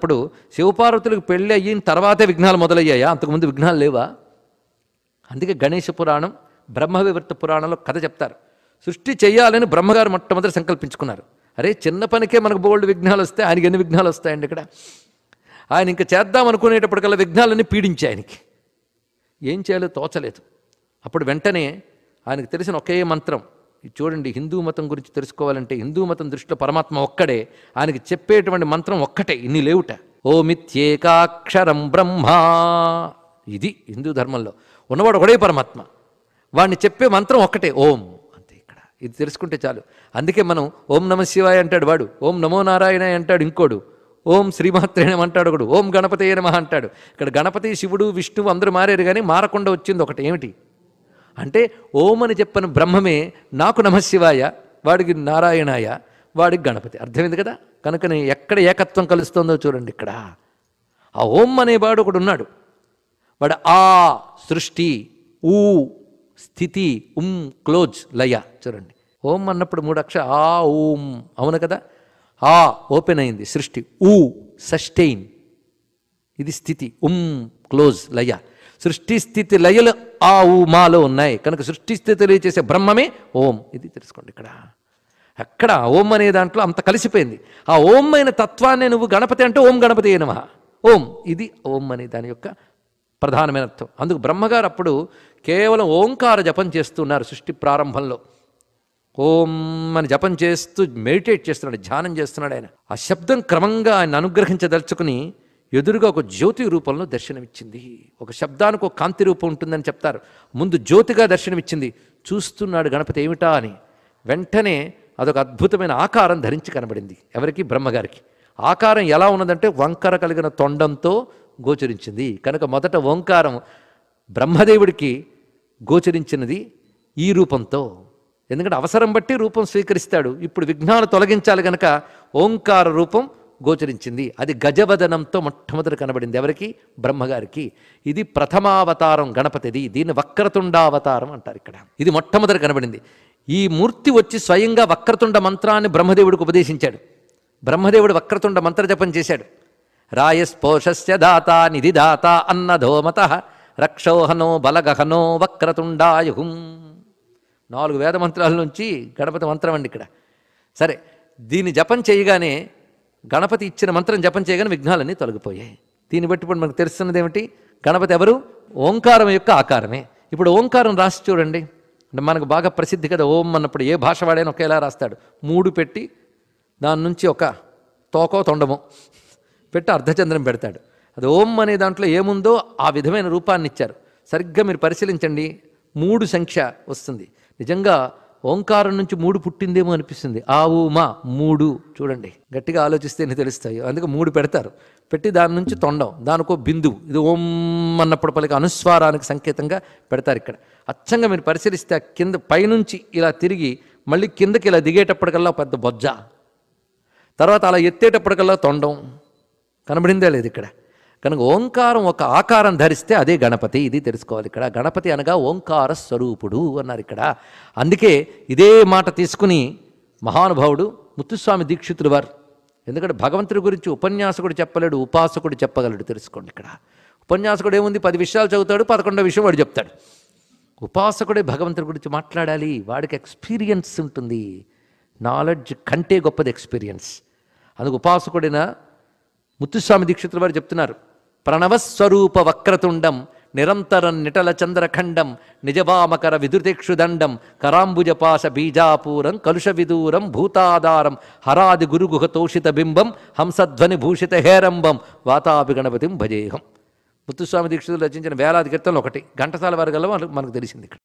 ఇప్పుడు శివపార్వతులకు పెళ్ళి అయిన తర్వాతే విఘ్నాలు మొదలయ్యాయా అంతకుముందు విఘ్నాలు లేవా అందుకే గణేష పురాణం బ్రహ్మ వివృత పురాణంలో కథ చెప్తారు సృష్టి చేయాలని బ్రహ్మగారు మొట్టమొదటి సంకల్పించుకున్నారు అరే చిన్న పనికే మనకు బోల్డ్ విఘ్నాలు వస్తే ఆయనకి ఎన్ని విఘ్నాలు వస్తాయండి ఇక్కడ ఆయన ఇంకా చేద్దాం అనుకునేటప్పటికల్లా విఘ్నాలన్నీ పీడించాయి ఆయనకి ఏం చేయాలో తోచలేదు అప్పుడు వెంటనే ఆయనకు తెలిసిన ఒకే మంత్రం ఇది చూడండి హిందూ మతం గురించి తెలుసుకోవాలంటే హిందూ మతం దృష్టిలో పరమాత్మ ఒక్కడే ఆయనకి చెప్పేటువంటి మంత్రం ఒక్కటే ఇన్ని లేవుట ఓమిత్యేకాక్షరం బ్రహ్మ ఇది హిందూ ధర్మంలో ఉన్నవాడు ఒకడే పరమాత్మ వాడిని చెప్పే మంత్రం ఒక్కటే ఓం అంతే ఇక్కడ ఇది తెలుసుకుంటే చాలు అందుకే మనం ఓం నమ శివాయ అంటాడు వాడు ఓం నమో నారాయణ అంటాడు ఇంకోడు ఓం శ్రీమాత్రేణ అంటాడు ఒకడు ఓం గణపతి నమ అంటాడు ఇక్కడ గణపతి శివుడు విష్ణువు అందరూ మారారు కానీ మారకుండా వచ్చింది ఒకటి ఏమిటి అంటే ఓం అని చెప్పని బ్రహ్మమే నాకు నమశివాయ వాడికి నారాయణాయ వాడికి గణపతి అర్థమైంది కదా కనుక ఎక్కడ ఏకత్వం కలుస్తుందో చూడండి ఇక్కడ ఆ ఓం అనేవాడు ఒకడు ఉన్నాడు వాడు ఆ సృష్టి ఊ స్థితి ఉమ్ క్లోజ్ లయ చూడండి ఓం అన్నప్పుడు మూడు అక్ష ఆ ఊం అవును కదా ఆ ఓపెన్ అయింది సృష్టి ఊ సస్టైన్ ఇది స్థితి ఉమ్ క్లోజ్ లయ సృష్టి స్థితి లయలు ఆ ఊ మాలో ఉన్నాయి కనుక సృష్టి స్థితి తెలియచేసే బ్రహ్మమే ఓం ఇది తెలుసుకోండి ఇక్కడ అక్కడ ఓం అనే దాంట్లో అంత కలిసిపోయింది ఆ ఓం అయిన తత్వాన్ని నువ్వు గణపతి అంటే ఓం గణపతి నమ ఓం ఇది ఓం అనే దాని యొక్క ప్రధానమైన అర్థం అందుకు బ్రహ్మగారు అప్పుడు కేవలం ఓంకార జపం చేస్తున్నారు సృష్టి ప్రారంభంలో ఓం అని జపం చేస్తూ మెడిటేట్ చేస్తున్నాడు ధ్యానం చేస్తున్నాడు ఆయన ఆ శబ్దం క్రమంగా ఆయన అనుగ్రహించదలుచుకుని ఎదురుగా ఒక జ్యోతి రూపంలో దర్శనమిచ్చింది ఒక శబ్దానికి ఒక కాంతి రూపం ఉంటుందని చెప్తారు ముందు జ్యోతిగా దర్శనమిచ్చింది చూస్తున్నాడు గణపతి ఏమిటా అని వెంటనే అదొక అద్భుతమైన ఆకారం ధరించి కనబడింది ఎవరికి బ్రహ్మగారికి ఆకారం ఎలా ఉన్నదంటే వంకర కలిగిన తొండంతో గోచరించింది కనుక మొదట ఓంకారం బ్రహ్మదేవుడికి గోచరించినది ఈ రూపంతో ఎందుకంటే అవసరం బట్టి రూపం స్వీకరిస్తాడు ఇప్పుడు విఘ్నాలు తొలగించాలి గనక ఓంకార రూపం గోచరించింది అది గజవదనంతో మొట్టమొదటి కనబడింది ఎవరికి బ్రహ్మగారికి ఇది ప్రథమావతారం గణపతిది దీన్ని వక్రతుండావతారం అంటారు ఇక్కడ ఇది మొట్టమొదటి కనబడింది ఈ మూర్తి వచ్చి స్వయంగా వక్రతుండ మంత్రాన్ని బ్రహ్మదేవుడికి ఉపదేశించాడు బ్రహ్మదేవుడు వక్రతుండ మంత్రజపం చేశాడు రాయస్పోషస్య దాత నిధిదాత అన్నధోమత రక్షోహనో బలగహనో వక్రతుండాయుహుం నాలుగు వేద మంత్రాల నుంచి గణపతి మంత్రం అండి ఇక్కడ సరే దీన్ని జపం చేయగానే గణపతి ఇచ్చిన మంత్రం జపం చేయగానే విఘ్నాలన్నీ తొలగిపోయాయి దీన్ని బట్టి ఇప్పుడు మనకు తెలుస్తున్నది ఏమిటి గణపతి ఎవరు ఓంకారం యొక్క ఆకారమే ఇప్పుడు ఓంకారం రాసి చూడండి అంటే మనకు బాగా ప్రసిద్ధి కదా ఓం అన్నప్పుడు ఏ భాష వాడైనా ఒకేలా రాస్తాడు మూడు పెట్టి దాని నుంచి ఒక తోకో తొండమో పెట్టి అర్ధచంద్రం పెడతాడు అది ఓం అనే దాంట్లో ఏముందో ఆ విధమైన రూపాన్ని ఇచ్చారు సరిగ్గా మీరు పరిశీలించండి మూడు సంఖ్య వస్తుంది నిజంగా ఓంకారం నుంచి మూడు పుట్టిందేమో అనిపిస్తుంది ఆ ఊ మా మూడు చూడండి గట్టిగా ఆలోచిస్తేనే తెలుస్తాయి అందుకే మూడు పెడతారు పెట్టి దాని నుంచి తొండం దానికో బిందువు ఇది ఓం అన్నప్పుడు పలికి అనుస్వారానికి సంకేతంగా పెడతారు ఇక్కడ అచ్చంగా మీరు పరిశీలిస్తే ఆ కింద పైనుంచి ఇలా తిరిగి మళ్ళీ కిందకి ఇలా దిగేటప్పటికల్లా పెద్ద బొజ్జ తర్వాత అలా ఎత్తేటప్పటికల్లా తొండం కనబడిందే లేదు ఇక్కడ కనుక ఓంకారం ఒక ఆకారం ధరిస్తే అదే గణపతి ఇది తెలుసుకోవాలి ఇక్కడ గణపతి అనగా ఓంకార స్వరూపుడు అన్నారు ఇక్కడ అందుకే ఇదే మాట తీసుకుని మహానుభావుడు ముత్తుస్వామి దీక్షితులు వారు ఎందుకంటే భగవంతుడి గురించి ఉపన్యాసకుడు చెప్పలేడు ఉపాసకుడు చెప్పగలడు తెలుసుకోండి ఇక్కడ ఉపన్యాసకుడు ఏముంది పది విషయాలు చదువుతాడు పదకొండో విషయం వాడు చెప్తాడు ఉపాసకుడే భగవంతుడి గురించి మాట్లాడాలి వాడికి ఎక్స్పీరియన్స్ ఉంటుంది నాలెడ్జ్ కంటే గొప్పది ఎక్స్పీరియన్స్ అందుకు ఉపాసకుడైన ముత్తుస్వామి దీక్షితుల వారు చెప్తున్నారు ప్రణవస్వరూప వక్రతుండం నిరంతరం నిటల చంద్రఖండం నిజవామకర విదుతేక్షుదండం కరాంబుజపాశ బీజాపూరం కలుష విదూరం భూతాధారం హరాది గురుగుహ తోషిత బింబం హంసధ్వని భూషిత హేరంబం వాతాపి గణపతిం భజేహం ముత్తుస్వామి దీక్షితులు రచించిన వేలాది కీర్తనలు ఒకటి ఘంటసాల వారి గల మనకు తెలిసింది ఇక్కడ